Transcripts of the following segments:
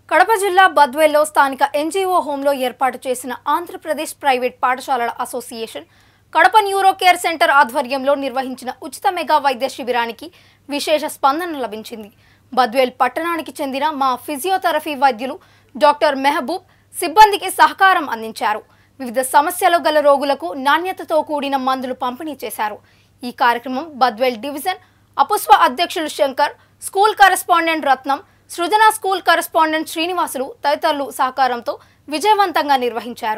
కడప జిల్లా బద్వేల్లో స్థానిక ఎన్జీఓ హోంలో ఏర్పాటు చేసిన ఆంధ్రప్రదేశ్ ప్రైవేట్ పాఠశాలల association Kadapa neuro care centre ఆధ్వర్యంలో నిర్వహించిన ఉచిత మెగా వైద్య శిబిరానికి విశేష స్పందన లభించింది బద్వేల్ పట్టణానికి చెందిన మా ఫిజియోథెరపీ వైద్యులు డాక్టర్ మెహబూబ్ సిబ్బందికి సహకారం అందించారు వివిధ సమస్యలు గల రోగులకు నాణ్యతతో కూడిన మందులు పంపిణీ చేశారు ఈ కార్యక్రమం బద్వేల్ డివిజన్ అపుస్వ అధ్యక్షులు Shankar school correspondent Ratnam Srujana school correspondent Srinivasulu తదితరులు సహకారంతో విజయవంతంగా నిర్వహించారు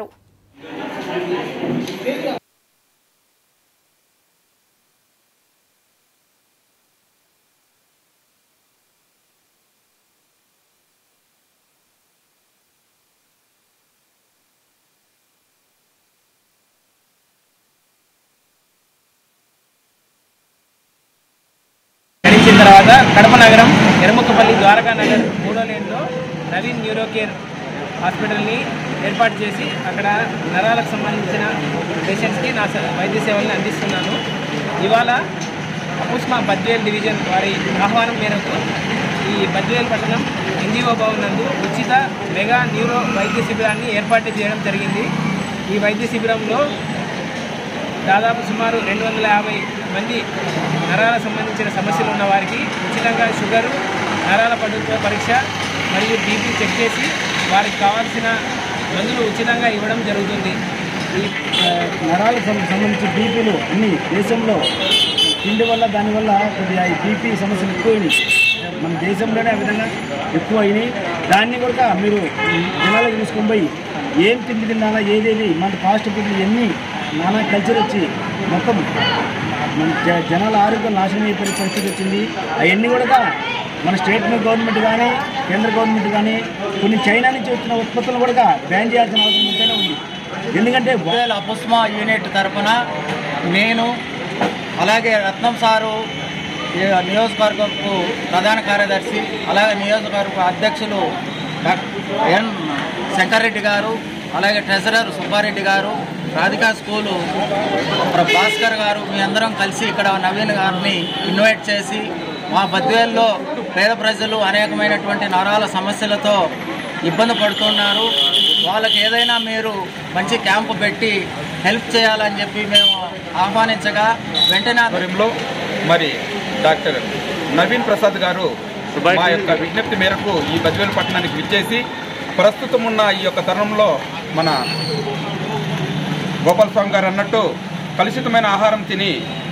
గడించిన తర్వాత కడప నగరం ఎరముకపల్లి ద్వారకా నగర్ మూడో లేన్లో నవీన్ న్యూరో కేర్ హాస్పిటల్ని ఏర్పాటు చేసి అక్కడ నరాలకు సంబంధించిన పేషెంట్స్కి నా స- వైద్య సేవల్ని అందిస్తున్నాను ఇవాళ అపుస్మా బద్వేల్ డివిజన్ వారి ఆహ్వానం మేరకు ఈ బద్వేల్ పట్టణం ఎన్జిఓ భవన్ నందు ఉచిత మెగా న్యూరో వైద్య శిబిరాన్ని ఏర్పాటు చేయడం జరిగింది ఈ వైద్య శిబిరంలో దాదాపు సుమారు రెండు వందల యాభై మంది నరాల సంబంధించిన సమస్యలు ఉన్న వారికి ఉచితంగా షుగరు నరాల పడుతున్న పరీక్ష మరియు బీపీ చెక్ చేసి వారికి కావాల్సిన మందులు ఉచితంగా ఇవ్వడం జరుగుతుంది ఈ ఆ, నరాలకు సం- సంబంధించి బీపీలు అన్ని దేశంలో తిండి వల్ల దానివల్ల కొద్దిగా ఈ బీపీ సమస్యలు ఎక్కువైనాయి మన దేశంలోనే ఆ విధంగా ఎక్కువ అయినాయి దాన్ని కూడా మీరు జనాలకు తీసుకొని పోయి ఏం తిండి తినాలా ఏదేది మన ఫాస్ట్ ఫుడ్ ఇవన్నీ నానా కల్చర్ వచ్చి మొత్తం మన జ- జనాల ఆరోగ్యం నాశనం అయిపోయిన పరిస్థితి వచ్చింది అవన్నీ కూడా మన స్టేట్ గవర్నమెంట్ కానీ కేంద్ర గవర్నమెంట్ కానీ కొన్ని చైనా నుంచి వచ్చిన ఉత్పత్తులను కూడా బ్యాన్ చేయాల్సిన అవసరం ఎంతైనా ఉంది ఎందుకంటే బుడేల అపుస్మా యూనిట్ తరపున నేను అలాగే రత్నం సారు ఈ నియోజకవర్గపు ప్రధాన కార్యదర్శి అలాగే నియోజకవర్గ అధ్యక్షులు డాక్టర్ ఎన్ శంకర్రెడ్డి గారు అలాగే ట్రెజరర్ సుబ్బారెడ్డి గారు రాధికా స్కూలు ప్ర- భాస్కర్ గారు మీ అందరం కలిసి ఇక్కడ నవీన్ గారిని ఇన్వైట్ చేసి మా బద్వేల్లో పేద ప్రజలు అనేకమైనటువంటి నరాల సమస్యలతో ఇబ్బంది పడుతున్నారు వాళ్ళకి ఏదైనా మీరు మంచి క్యాంపు పెట్టి హెల్ప్ చేయాలని చెప్పి మేము ఆహ్వానించగా వెంటనే ఆధ్వర్యంలో మరి డాక్టర్ నవీన్ ప్రసాద్ గారు మా యొక్క విజ్ఞప్తి మేరకు ఈ బజ్వేల్ పట్టణానికి విచ్చేసి ప్రస్తుతం ఉన్న ఈ యొక్క తరుణంలో మన గోపాల్ స్వామి గారు అన్నట్టు కలుషితమైన ఆహారం తిని